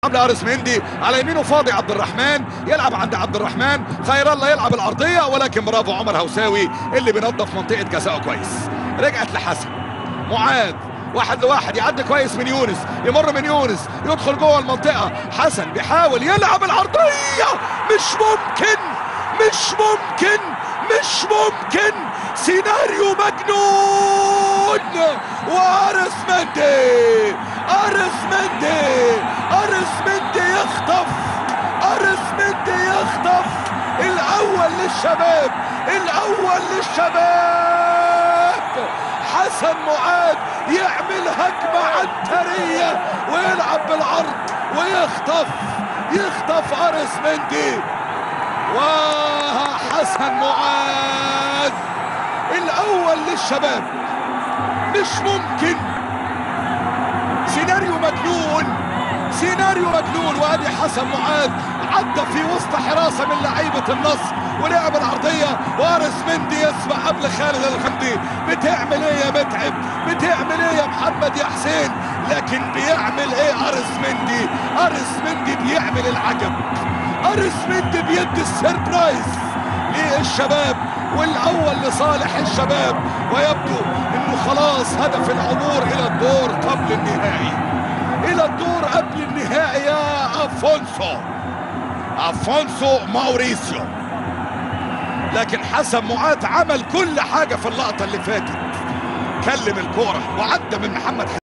عامل ارس مندي على يمينه فاضي عبد الرحمن يلعب عند عبد الرحمن خير الله يلعب الارضيه ولكن برافو عمر هوساوي اللي بينظف منطقه جزاءه كويس رجعت لحسن معاذ واحد لواحد يعدي كويس من يونس يمر من يونس يدخل جوه المنطقه حسن بيحاول يلعب العرضيه مش ممكن مش ممكن مش ممكن سيناريو مجنون وارس مندي ارس مندي ارس مندي يخطف ارس مندي يخطف الاول للشباب الاول للشباب حسن معاذ يعمل هجمة عنترية ويلعب بالعرض ويخطف يخطف ارس مندي وحسن معاذ الاول للشباب مش ممكن سيناريو مجنون سيناريو مجنون وادي حسن معاذ عدى في وسط حراسه من لعيبه النصر ولعب العرضيه وارس مندي يسبق قبل خالد الحمدي بتعمل ايه يا متعب بتعمل ايه يا محمد يا حسين لكن بيعمل ايه ارس مندي ارس مندي بيعمل العجب ارس مندي بيدي السربرايز للشباب والاول لصالح الشباب ويبدو انه خلاص هدف العبور الى الدور قبل النهائي الى الدور قبل النهائي يا افونسو افونسو ماوريسيو لكن حسن معاذ عمل كل حاجه في اللقطه اللي فاتت كلم الكوره وعدى من محمد